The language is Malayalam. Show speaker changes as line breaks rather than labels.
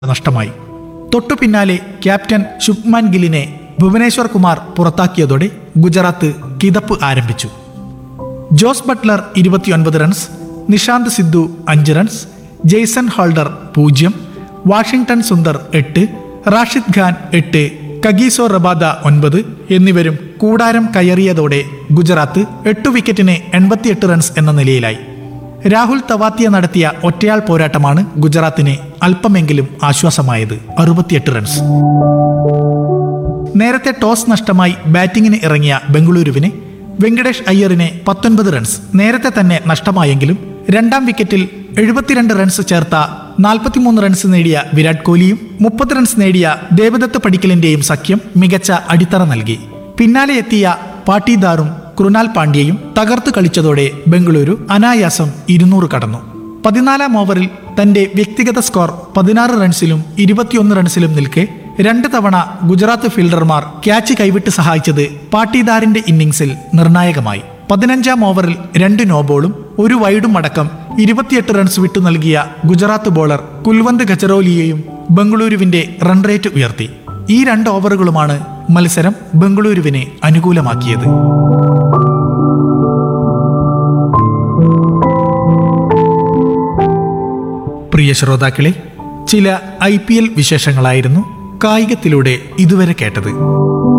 നഷ്ടമായി തൊട്ടു പിന്നാലെ ക്യാപ്റ്റൻ ശുഭ്മാൻ ഗില്ലിനെ ഭുവനേശ്വർ കുമാർ പുറത്താക്കിയതോടെ ഗുജറാത്ത് കിതപ്പ് ആരംഭിച്ചു ജോസ് ബട്ട്ലർ ഇരുപത്തിയൊൻപത് റൺസ് നിഷാന്ത് സിദ്ധു അഞ്ച് റൺസ് ജെയ്സൺ ഹോൾഡർ പൂജ്യം വാഷിംഗ്ടൺ സുന്ദർ എട്ട് റാഷിദ് ഖാൻ എട്ട് കഗീസോ റബാദ ഒൻപത് എന്നിവരും കൂടാരം കയറിയതോടെ ഗുജറാത്ത് എട്ട് വിക്കറ്റിന് എൺപത്തിയെട്ട് റൺസ് എന്ന നിലയിലായി രാഹുൽ തവാത്തിയ നടത്തിയ ഒറ്റയാൾ പോരാട്ടമാണ് ഗുജറാത്തിന് അല്പമെങ്കിലും ആശ്വാസമായത് അറുപത്തിയെട്ട് റൺസ് നേരത്തെ ടോസ് നഷ്ടമായി ബാറ്റിംഗിന് ഇറങ്ങിയ ബംഗളൂരുവിന് വെങ്കടേഷ് അയ്യറിനെ പത്തൊൻപത് റൺസ് നേരത്തെ തന്നെ നഷ്ടമായെങ്കിലും രണ്ടാം വിക്കറ്റിൽ എഴുപത്തിരണ്ട് റൺസ് ചേർത്ത നാൽപ്പത്തിമൂന്ന് റൺസ് നേടിയ വിരാട് കോഹ്ലിയും മുപ്പത് റൺസ് നേടിയ ദേവദത്ത് പടിക്കലിന്റെയും സഖ്യം മികച്ച അടിത്തറ നൽകി പിന്നാലെ എത്തിയ പാട്ടീദാറും കൃണാൽ പാണ്ഡ്യയും തകർത്തു കളിച്ചതോടെ ബംഗളൂരു അനായാസം ഇരുന്നൂറ് കടന്നു പതിനാലാം ഓവറിൽ തന്റെ വ്യക്തിഗത സ്കോർ പതിനാറ് റൺസിലും ഇരുപത്തിയൊന്ന് റൺസിലും നിൽക്കെ രണ്ട് തവണ ഗുജറാത്ത് ഫീൽഡർമാർ ക്യാച്ച് കൈവിട്ട് സഹായിച്ചത് പാട്ടീദാറിന്റെ ഇന്നിംഗ്സിൽ നിർണായകമായി പതിനഞ്ചാം ഓവറിൽ രണ്ട് നോബോളും ഒരു വൈഡും അടക്കം ഇരുപത്തിയെട്ട് റൺസ് വിട്ടു നൽകിയ ഗുജറാത്ത് ബോളർ കുൽവന്ത് ഖച്ചറോലിയെയും ബംഗളൂരുവിന്റെ റൺ റേറ്റ് ഉയർത്തി ഈ രണ്ട് ഓവറുകളുമാണ് മത്സരം ബംഗളൂരുവിനെ അനുകൂലമാക്കിയത് പ്രിയ ശ്രോതാക്കളെ ചില ഐ പി എൽ വിശേഷങ്ങളായിരുന്നു കായികത്തിലൂടെ ഇതുവരെ കേട്ടത്